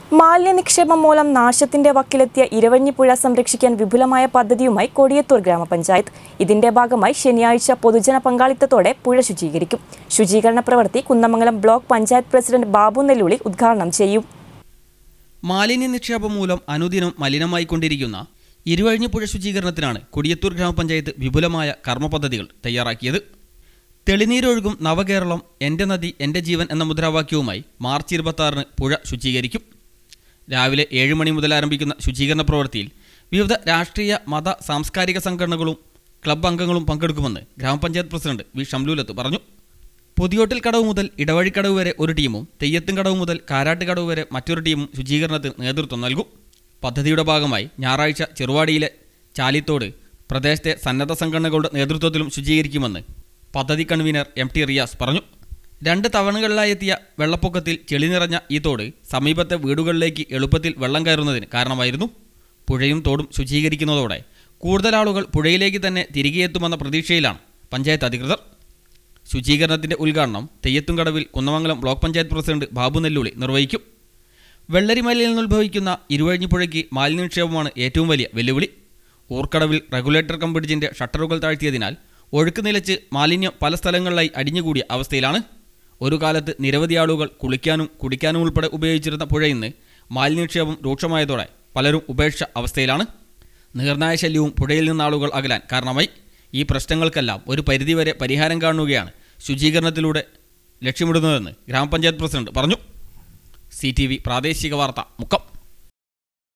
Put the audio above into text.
മാലിന്യ നിക്ഷേപം മൂലം നാശത്തിന്റെ വക്കിലെത്തിയ ഇരവഞ്ഞിപ്പുഴ സംരക്ഷിക്കാൻ വിപുലമായ പദ്ധതിയുമായി കൊടിയത്തൂർ ഗ്രാമപഞ്ചായത്ത് ഇതിന്റെ ഭാഗമായി ശനിയാഴ്ച പൊതുജന പങ്കാളിത്തത്തോടെ പുഴ ശുചീകരിക്കും ശുചീകരണ പ്രവൃത്തി കുന്നമംഗലം ബ്ലോക്ക് പഞ്ചായത്ത് പ്രസിഡന്റ് ബാബു നെല്ലുളി ഉദ്ഘാടനം ചെയ്യും മാലിന്യ നിക്ഷേപം മൂലം അനുദിനം മലിനമായിക്കൊണ്ടിരിക്കുന്ന ഇരുവഴിഞ്ഞപ്പുഴ ശുചീകരണത്തിനാണ് കൊടിയത്തൂർ ഗ്രാമപഞ്ചായത്ത് വിപുലമായ കർമ്മ പദ്ധതികൾ തയ്യാറാക്കിയത് തെളിനീരൊഴുകും നവകേരളം എൻ്റെ നദി എൻ്റെ ജീവൻ എന്ന മുദ്രാവാക്യവുമായി മാർച്ച് ഇരുപത്തി പുഴ ശുചീകരിക്കും രാവിലെ ഏഴ് മണി മുതൽ ആരംഭിക്കുന്ന ശുചീകരണ പ്രവൃത്തിയിൽ വിവിധ രാഷ്ട്രീയ മത സാംസ്കാരിക സംഘടനകളും ക്ലബ്ബ് അംഗങ്ങളും പങ്കെടുക്കുമെന്ന് ഗ്രാമപഞ്ചായത്ത് പ്രസിഡന്റ് വി ഷംലൂലത്ത് പറഞ്ഞു പുതിയോട്ടിൽ കടവ് മുതൽ ഇടവഴിക്കടവ് വരെ ഒരു ടീമും തെയ്യത്തും കടവ് മുതൽ കാരാട്ട് കടവ് വരെ മറ്റൊരു ടീമും ശുചീകരണത്തിന് നേതൃത്വം നൽകും പദ്ധതിയുടെ ഭാഗമായി ഞായറാഴ്ച ചെറുവാടിയിലെ ചാലിത്തോട് പ്രദേശത്തെ സന്നദ്ധ സംഘടനകളുടെ നേതൃത്വത്തിലും ശുചീകരിക്കുമെന്ന് പദ്ധതി കൺവീനർ എം ടി റിയാസ് പറഞ്ഞു രണ്ട് തവണകളിലായി എത്തിയ വെള്ളപ്പൊക്കത്തിൽ ചെളി നിറഞ്ഞ ഈ തോട് സമീപത്തെ വീടുകളിലേക്ക് എളുപ്പത്തിൽ വെള്ളം കയറുന്നതിന് കാരണമായിരുന്നു പുഴയും തോടും ശുചീകരിക്കുന്നതോടെ കൂടുതൽ ആളുകൾ പുഴയിലേക്ക് തന്നെ തിരികെ എത്തുമെന്ന പ്രതീക്ഷയിലാണ് പഞ്ചായത്ത് അധികൃതർ ശുചീകരണത്തിന്റെ ഉദ്ഘാടനം തെയ്യത്തുംകടവിൽ കുന്നമംഗലം ബ്ലോക്ക് പഞ്ചായത്ത് പ്രസിഡന്റ് ബാബു നെല്ലുളി നിർവഹിക്കും വെള്ളരിമലയിൽ നിന്നുത്ഭവിക്കുന്ന ഇരുവഴിഞ്ഞിപ്പുഴയ്ക്ക് മാലിന്യ നിക്ഷേപമാണ് ഏറ്റവും വലിയ വെല്ലുവിളി ഊർക്കടവിൽ റെഗുലേറ്റർ കം ബ്രിഡ്ജിന്റെ ഷട്ടറുകൾ താഴ്ത്തിയതിനാൽ ഒഴുക്ക് നിലച്ച് മാലിന്യം പല സ്ഥലങ്ങളിലായി അടിഞ്ഞുകൂടിയ അവസ്ഥയിലാണ് ഒരു കാലത്ത് നിരവധി ആളുകൾ കുളിക്കാനും കുടിക്കാനും ഉൾപ്പെടെ ഉപയോഗിച്ചിരുന്ന പുഴ ഇന്ന് മാലിന്യ നിക്ഷേപം രൂക്ഷമായതോടെ പലരും ഉപേക്ഷ അവസ്ഥയിലാണ് നീർനായ ശല്യവും പുഴയിൽ നിന്ന് ആളുകൾ അകലാൻ കാരണമായി ഈ പ്രശ്നങ്ങൾക്കെല്ലാം ഒരു പരിധിവരെ പരിഹാരം കാണുകയാണ് ശുചീകരണത്തിലൂടെ ലക്ഷ്യമിടുന്നതെന്ന് ഗ്രാമപഞ്ചായത്ത് പ്രസിഡന്റ് പറഞ്ഞു സി ടി വി പ്രാദേശിക വാർത്ത മുക്കം